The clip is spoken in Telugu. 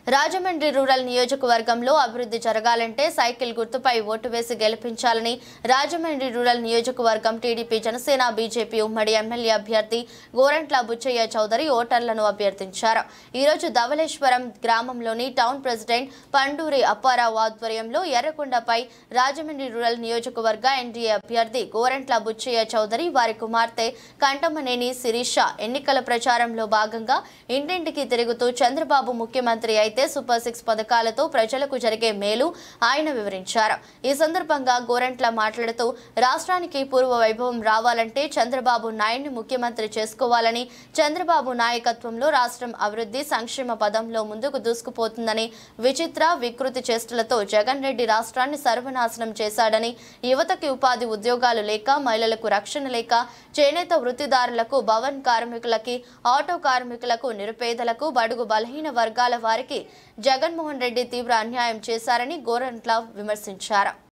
రాజమండ్రి రూరల్ నియోజకవర్గంలో అభివృద్ధి జరగాలంటే సైకిల్ గుర్తుపై ఓటు వేసి గెలిపించాలని రాజమండ్రి రూరల్ నియోజకవర్గం టీడీపీ జనసేన బీజేపీ ఉమ్మడి ఎమ్మెల్యే అభ్యర్థి గోరంట్ల బుచ్చయ్య చౌదరి ఓటర్లను అభ్యర్థించారు ఈరోజు ధవళేశ్వరం గ్రామంలోని టౌన్ ప్రెసిడెంట్ పండూరి అప్పారావు ఆధ్వర్యంలో ఎర్రకొండపై రాజమండ్రి రూరల్ నియోజకవర్గ ఎన్డీఏ అభ్యర్థి గోరంట్ల బుచ్చయ్య చౌదరి వారి కుమార్తె కంటమనేని శిరీష ఎన్నికల ప్రచారంలో భాగంగా ఇంటింటికి తిరుగుతూ చంద్రబాబు ముఖ్యమంత్రి అయితే సూపర్ సిక్స్ పథకాలతో ప్రజలకు జరిగే మేలు ఆయన వివరించారు ఈ సందర్భంగా గోరంట్ల మాట్లాడుతూ రాష్ట్రానికి పూర్వ వైభవం రావాలంటే చంద్రబాబు నాయుడిని ముఖ్యమంత్రి చేసుకోవాలని చంద్రబాబు నాయకత్వంలో రాష్ట్రం అభివృద్ధి సంక్షేమ పదంలో ముందుకు దూసుకుపోతుందని విచిత్ర వికృతి చేష్టలతో జగన్ రెడ్డి రాష్ట్రాన్ని సర్వనాశనం చేశాడని యువతకి ఉపాధి ఉద్యోగాలు లేక మహిళలకు రక్షణ లేక చేనేత వృత్తిదారులకు భవన్ కార్మికులకి ఆటో కార్మికులకు నిరుపేదలకు బడుగు బలహీన వర్గాల వారికి జగన్మోహన్ రెడ్డి తీవ్ర అన్యాయం చేశారని గోరంట్ల విమర్శించారు